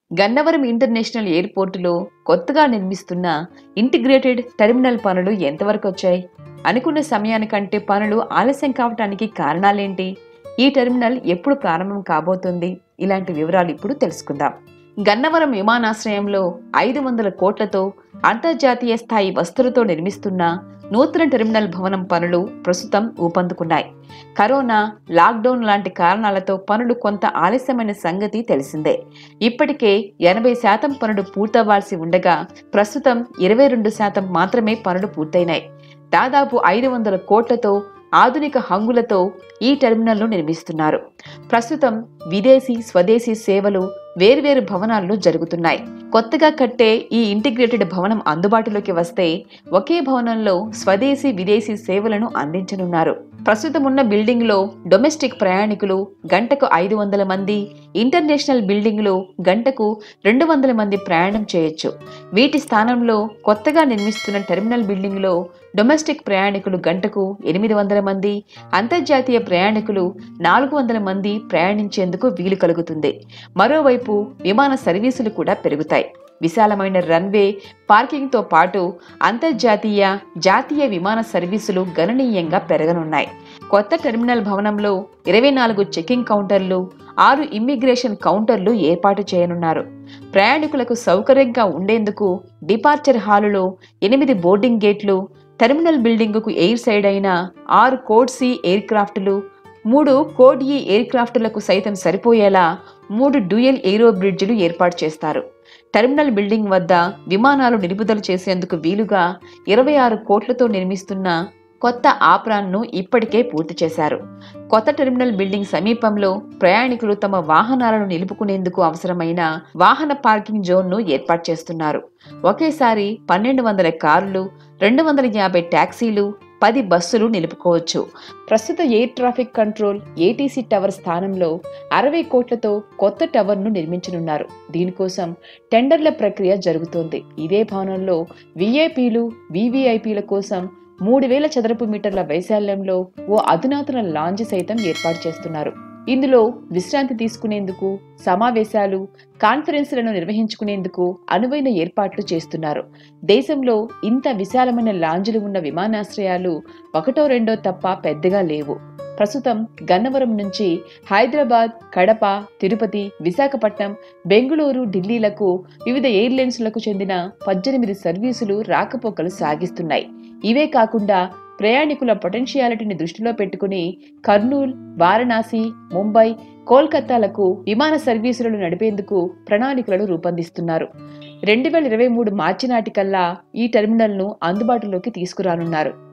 Gannavaram international ఎయిర్పోర్టులో కొత్తగా నిర్మిస్తున్న integrated terminal పనులు ఎంతవరకు వచ్చాయి అనుకున్న సమయానికంటే పనులు ఆలస్యం కావటానికి కారణాలేంటి ఈ టెర్మినల్ ఎప్పుడు ప్రారంభం కాబోతుంది ఇలాంటి వివరాలు ఇప్పుడు తెలుసుకుందాం గన్నవరం విమానాశ్రయంలో ఐదు వందల కోట్లతో అంతర్జాతీయ స్థాయి వస్తువులతో నిర్మిస్తున్న నూతన టెర్మినల్ భవనం పనులు ప్రస్తుతం ఊపందుకున్నాయి కరోనా లాక్డౌన్ లాంటి కారణాలతో పనులు కొంత ఆలస్యమైన సంగతి తెలిసిందే ఇప్పటికే ఎనభై శాతం పనులు పూర్తవ్వాల్సి ఉండగా ప్రస్తుతం ఇరవై రెండు శాతం మాత్రమే పనులు పూర్తయినాయి దాదాపు ఐదు వందల కోట్లతో ఆధునిక హంగులతో ఈ టెర్మినల్ను నిర్మిస్తున్నారు ప్రస్తుతం విదేశీ స్వదేశీ సేవలు వేర్వేరు భవనాల్లో జరుగుతున్నాయి కొత్తగా కట్టే ఈ ఇంటిగ్రేటెడ్ భవనం అందుబాటులోకి వస్తే ఒకే భవనంలో స్వదేశీ విదేశీ సేవలను అందించనున్నారు ప్రస్తుతం ఉన్న బిల్డింగ్ లో డొమెస్టిక్ ప్రయాణికులు గంటకు ఐదు వందల మంది ఇంటర్నేషనల్ బిల్డింగ్ లో గంటకు రెండు వందల మంది ప్రయాణం చేయొచ్చు వీటి స్థానంలో కొత్తగా నిర్మిస్తున్న టెర్మినల్ బిల్డింగ్ లో డొమెస్టిక్ ప్రయాణికులు గంటకు ఎనిమిది వందల మంది అంతర్జాతీయ ప్రయాణికులు నాలుగు వందల మంది ప్రయాణించేందుకు వీలు కలుగుతుంది మరోవైపు విమాన సర్వీసులు కూడా పెరుగుతాయి విశాలమైన రన్వే పార్కింగ్తో పాటు అంతర్జాతీయ జాతీయ విమాన సర్వీసులు గణనీయంగా పెరగనున్నాయి కొత్త టెర్మినల్ భవనంలో ఇరవై నాలుగు చెకింగ్ కౌంటర్లు ఆరు ఇమ్మిగ్రేషన్ కౌంటర్లు ఏర్పాటు చేయనున్నారు ప్రయాణికులకు సౌకర్యంగా ఉండేందుకు డిపార్చర్ హాలులో ఎనిమిది బోర్డింగ్ గేట్లు టెర్మినల్ బిల్డింగుకు ఎయిర్ సైడ్ అయిన ఆరు కోడ్ సి ఎయిర్ క్రాఫ్ట్లు మూడు కోడ్ ఈ ఎయిర్ క్రాఫ్ట్లకు సైతం సరిపోయేలా మూడు డ్యూయల్ ఎయిరో బ్రిడ్జిలు ఏర్పాటు చేస్తారు టెర్మినల్ బిల్డింగ్ వద్ద విమానాలు నిలుపుదల చేసేందుకు వీలుగా ఇరవై ఆరు కోట్లతో నిర్మిస్తున్న కొత్త ఆప్రాన్ను ఇప్పటికే పూర్తి చేశారు కొత్త టెర్మినల్ బిల్డింగ్ సమీపంలో ప్రయాణికులు తమ వాహనాలను నిలుపుకునేందుకు అవసరమైన వాహన పార్కింగ్ జోన్ను ఏర్పాటు చేస్తున్నారు ఒకేసారి పన్నెండు వందల కార్లు రెండు వందల యాభై ట్యాక్సీలు పది బస్సులు నిలుపుకోవచ్చు ప్రస్తుత air traffic control ATC tower స్థానంలో అరవై కోట్లతో కొత్త టవర్ను నిర్మించనున్నారు దీనికోసం టెండర్ల ప్రక్రియ జరుగుతోంది ఇదే భవనంలో విఐపీలు వివిఐపీల కోసం మూడు వేల చదరపు మీటర్ల వైశాల్యంలో ఓ అధునాతన లాంజ్ సైతం ఏర్పాటు చేస్తున్నారు ఇందులో విశ్రాంతి తీసుకునేందుకు సమావేశాలు కాన్ఫరెన్స్లను నిర్వహించుకునేందుకు అనువైన ఏర్పాట్లు చేస్తున్నారు దేశంలో ఇంత విశాలమైన లాంజ్లు ఉన్న విమానాశ్రయాలు ఒకటో రెండో తప్ప పెద్దగా లేవు ప్రస్తుతం గన్నవరం నుంచి హైదరాబాద్ కడప తిరుపతి విశాఖపట్నం బెంగళూరు ఢిల్లీలకు వివిధ ఎయిర్లైన్స్లకు చెందిన పద్దెనిమిది సర్వీసులు రాకపోకలు సాగిస్తున్నాయి ఇవే కాకుండా ప్రయాణికుల పొటెన్షియాలిటీని దృష్టిలో పెట్టుకుని కర్నూల్ వారణాసి ముంబై కోల్కతాలకు విమాన సర్వీసులను నడిపేందుకు ప్రణాళికలను రూపొందిస్తున్నారు రెండు వేల ఇరవై మూడు మార్చి నాటికల్లా ఈ టెర్మినల్ను అందుబాటులోకి తీసుకురానున్నారు